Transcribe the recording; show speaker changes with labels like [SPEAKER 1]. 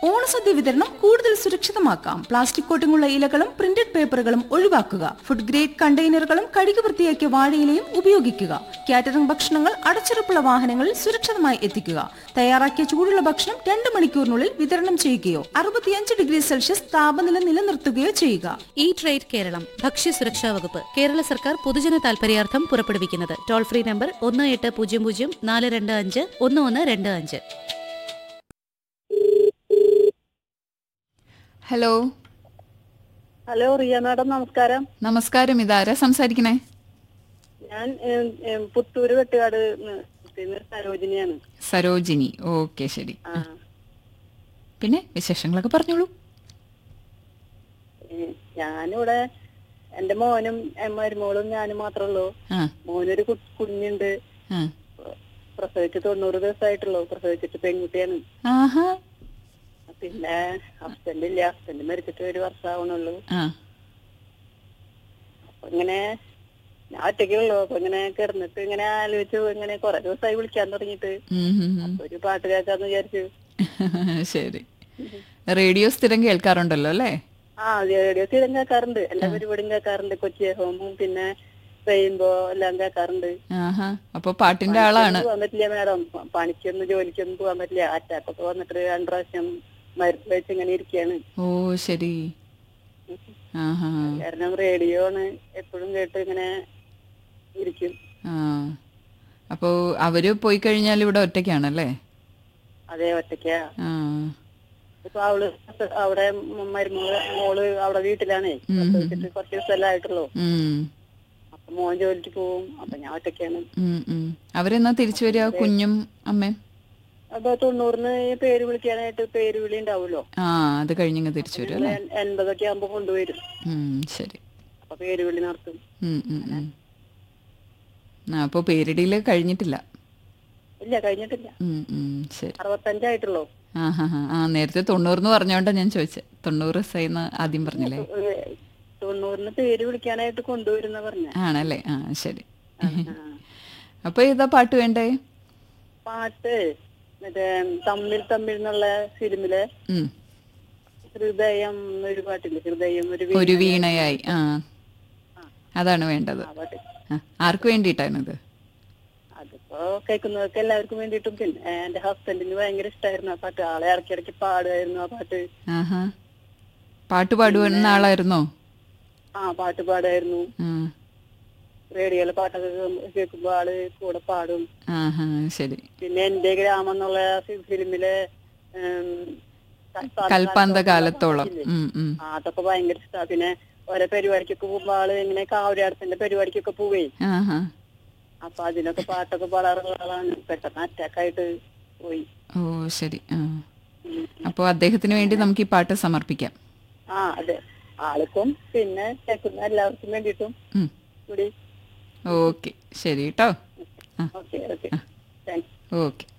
[SPEAKER 1] ഓണസദ്യ വിതരണം കൂടുതൽ സുരക്ഷിതമാക്കാം പ്ലാസ്റ്റിക് കോട്ടിങ്ങുള്ള ഇലകളും പ്രിന്റഡ് പേപ്പറുകളും ഒഴിവാക്കുക ഫുഡ് ഗ്രേഡ് കണ്ടെയ്നറുകളും കഴുകി വൃത്തിയാക്കിയ വാഴയിലയും ഉപയോഗിക്കുക കാറ്ററിംഗ് ഭക്ഷണങ്ങൾ അടച്ചുറപ്പുള്ള വാഹനങ്ങളിൽ സുരക്ഷിതമായി എത്തിക്കുക തയ്യാറാക്കിയ ചൂടുള്ള ഭക്ഷണം രണ്ട് മണിക്കൂറിനുള്ളിൽ വിതരണം ചെയ്യുകയോ അറുപത്തിയഞ്ച് ഡിഗ്രി സെൽഷ്യസ് താപനില നിലനിർത്തുകയോ ചെയ്യുക
[SPEAKER 2] ഈ ട്രേഡ് കേരളം ഭക്ഷ്യസുരക്ഷാ വകുപ്പ് കേരള സർക്കാർ പൊതുജന താൽപര്യാർത്ഥം പുറപ്പെടുവിക്കുന്നത് ടോൾ ഫ്രീ നമ്പർ ഒന്ന് എട്ട് പൂജ്യം പൂജ്യം നാല് രണ്ട് അഞ്ച് ഒന്ന് ഒന്ന് രണ്ട് അഞ്ച്
[SPEAKER 3] ഹലോ
[SPEAKER 4] ഹലോ റിയ മാഡം നമസ്കാരം
[SPEAKER 3] നമസ്കാരം ഇതാരാ സംസാരിക്കണേ
[SPEAKER 4] ഞാൻ ഏം, ഏം, പുത്തൂര് വെട്ടുകാട് ന്ന് പിന്നെ സരോജിനിയാണ്
[SPEAKER 3] സരോജിനി ഓക്കെ ശരി
[SPEAKER 4] ആ
[SPEAKER 3] പിന്നെ വിശേഷങ്ങളൊക്കെ പറഞ്ഞോളൂ
[SPEAKER 4] ഏ, ഞാനിവിടെ എന്റെ മോനും എ, മരുമോളും ഞാനും മാത്രമേ ഉള്ളൂ
[SPEAKER 3] ആ
[SPEAKER 4] മോനൊരു കു- കുഞ്ഞുണ്ട്
[SPEAKER 3] ആ
[SPEAKER 4] പ്രസവിച്ച് തൊണ്ണൂറ് ദിവസമായിട്ടുള്ളൂ പ്രസവിച്ചിട്ട് പെൺകുട്ടിയാണ്
[SPEAKER 3] ആഹാ
[SPEAKER 4] പിന്നെ ഹസ്ബൻഡ് ഇല്ല ഹസ്ബൻഡ് മരിച്ചിട്ട് ഒരു വർഷം ആവണുള്ളൂ
[SPEAKER 3] ആ
[SPEAKER 4] അപ്പൊ ഇങ്ങനെ ഞാൻ ഒറ്റയ്ക്കുള്ളൂ അപ്പൊ ഇങ്ങനെ കിടന്നിട്ട് ഇങ്ങനെ ആലോചിച്ചു ഇങ്ങനെ കുറെ ദിവസമായി വിളിക്കാൻ തുടങ്ങിയിട്ട്
[SPEAKER 3] ഉം, ഉം, ഉം.
[SPEAKER 4] ഒരു പാട്ട് കേൾക്കാന്ന് വിചാരിച്ചു
[SPEAKER 3] ശരി റേഡിയോ സ്ഥിരം കേൾക്കാറുണ്ടല്ലോ അല്ലേ
[SPEAKER 4] ആ റേഡിയോ സ്ഥിരം കേൾക്കാറുണ്ട് എല്ലാ പരിപാടിയും കേൾക്കാറുണ്ട് കൊച്ചി ഹോമും പിന്നെ റെയിൻബോ എല്ലാം കേൾക്കാറുണ്ട്
[SPEAKER 3] ആഹാ അപ്പൊ പാട്ടിന്റെ ആളാണ്
[SPEAKER 4] പോകാൻ പറ്റില്ല മാഡം പണിക്കൊന്നും ജോലിക്കൊന്നും പോകാൻ പറ്റില്ല അറ്റാക്ക് ഒക്കെ വന്നിട്ട് രണ്ട് പ്രാവശ്യം മരുന്ന് വെച്ച് ഇങ്ങനെ ഇരിക്കുകയാണ്
[SPEAKER 3] ഓ ശരി ആഹാ
[SPEAKER 4] കാരണം റേഡിയോ ആണ് എപ്പോഴും കേട്ട് ഇങ്ങനെ ഇരിക്കും
[SPEAKER 3] ആ അപ്പോ അവര് പോയി കഴിഞ്ഞാൽ ഇവിടെ ഒറ്റയ്ക്കാണല്ലേ
[SPEAKER 4] അതേ ഒറ്റയ്ക്കാ
[SPEAKER 3] ആ
[SPEAKER 4] ഇപ്പൊ അവള് അവിടെ മരുമോള് മോള് അവിടെ വീട്ടിലാണേ പ്രസവിച്ചിട്ട് കുറച്ച് ദിവസമല്ലേ ആയിട്ടുള്ളൂ
[SPEAKER 3] ഉം
[SPEAKER 4] അപ്പൊ മോൻ ജോലിക്ക് പോവും അപ്പൊ ഞാൻ ഒറ്റയ്ക്കാണ്
[SPEAKER 3] ഉം, ഉം. അവരെന്നാ തിരിച്ചു വരിക കുഞ്ഞും അമ്മയും
[SPEAKER 4] അപ്പൊ തൊണ്ണൂറിന് പേര് വിളിക്കാനായിട്ട് പേര് വിളി ഉണ്ടാവുമല്ലോ
[SPEAKER 3] ആ അത് കഴിഞ്ഞങ്ങ് തിരിച്ചു വരും അല്ലേ
[SPEAKER 4] എൻ- എൺപതൊക്കെ ആകുമ്പോ കൊണ്ടുവരും
[SPEAKER 3] ഉം, ശരി
[SPEAKER 4] അപ്പൊ പേര് വിളി നടത്തും
[SPEAKER 3] ഉം, ഉം, ഉം. ആ അപ്പോൾ പേരിടിയിൽ കഴിഞ്ഞിട്ടില്ല
[SPEAKER 4] ഇല്ല കഴിഞ്ഞിട്ടില്ല
[SPEAKER 3] ഉം, ഉം, ശരി
[SPEAKER 4] അറുപത്തഞ്ചായിട്ടുള്ളൂ
[SPEAKER 3] ആ ഹാ ഹാ ആ നേരത്തെ തൊണ്ണൂറെന്ന് പറഞ്ഞോണ്ടാ ഞാൻ ചോദിച്ചത് തൊണ്ണൂറ് സൈന്ന് ആദ്യം പറഞ്ഞില്ലേ
[SPEAKER 4] ഏഹ് തൊണ്ണൂറിന് പേര് വിളിക്കാനായിട്ട് കൊണ്ടുവരുന്ന പറഞ്ഞ
[SPEAKER 3] ആണല്ലേ ആ ശരി അപ്പൊ ഏതാ പാട്ട് വേണ്ടേ
[SPEAKER 4] പാട്ട് മറ്റേ തമ്മിൽ തമ്മിൽ എന്നുള്ള ഫിലിമിലെ
[SPEAKER 3] ഉം.
[SPEAKER 4] ഹൃദയം എന്നൊരു പാട്ടില്ലേ ഹൃദയം ഒരു
[SPEAKER 3] ഒരു
[SPEAKER 4] വീണ-
[SPEAKER 3] വീണയായി ആ അതാണ് വേണ്ടത്
[SPEAKER 4] ആ പാട്ട്
[SPEAKER 3] ആ, ആർക്ക് വേണ്ടിയിട്ടാണ് ഇത്
[SPEAKER 4] അതിപ്പോ കേൾക്കുന്നവർക്ക് എല്ലാവർക്കും വേണ്ടിയിട്ടും പിന്നെ എന്റെ ഹസ്ബൻഡിന് ഭയങ്കര ഇഷ്ടമായിരുന്നു ആ പാട്ട് ആളെ ഇറക്കി ഇറക്കി പാടുമായിരുന്നു ആ പാട്ട്
[SPEAKER 3] ആഹാ പാട്ട് പാടുന്ന ആളായിരുന്നോ
[SPEAKER 4] ആ പാട്ട് പാടായിരുന്നു
[SPEAKER 3] ആ
[SPEAKER 4] റേഡിയോയിലെ പാട്ടൊക്കെ കേൾക്കുമ്പോ- കേൾക്കുമ്പോ ആള് കൂടെ പാടും
[SPEAKER 3] ആഹാ ശരി
[SPEAKER 4] പിന്നെ എന്റെ ഗ്രാമം എന്നുള്ള ഫി- ഫിലിമിലെ ഉം, കൽപ്പാന്ത
[SPEAKER 3] കൽപ്പാന്ത
[SPEAKER 4] കാലത്തോളം
[SPEAKER 3] കാലത്തോളം
[SPEAKER 4] ഇല്ലേ?
[SPEAKER 3] ഉം, ഉം.
[SPEAKER 4] ആ, അതൊക്കെ ഭയങ്കര ഇഷ്ടാ പിന്നെ ഓരോ പരിപാടിക്കൊക്കെ പോകുമ്പോ ആള് ഇങ്ങനെ കാവടിയാടത്തിന്റെ പരിപാടിക്കൊക്കെ പോവേ
[SPEAKER 3] ആഹാ
[SPEAKER 4] അപ്പൊ അതിനൊക്കെ പാട്ടൊക്കെ പാടാറുള്ള ആളാണ് പെട്ടെന്ന് അറ്റാക്ക് ആയിട്ട് പോയി
[SPEAKER 3] ഓ ശരി ആ അപ്പോൾ അദ്ദേഹത്തിന് വേണ്ടി നമുക്ക് ഈ പാട്ട് സമർപ്പിക്കാം
[SPEAKER 4] ആ അതെ ആൾക്കും പിന്നെ കേൾക്കുന്ന എല്ലാവർക്കും വേണ്ടിയിട്ടും
[SPEAKER 3] ഉം.
[SPEAKER 4] കൂടി
[SPEAKER 3] ഓക്കെ ശരി കേട്ടോ
[SPEAKER 4] ഓക്കെ ഓക്കെ താങ്ക്സ്
[SPEAKER 3] ഓക്കെ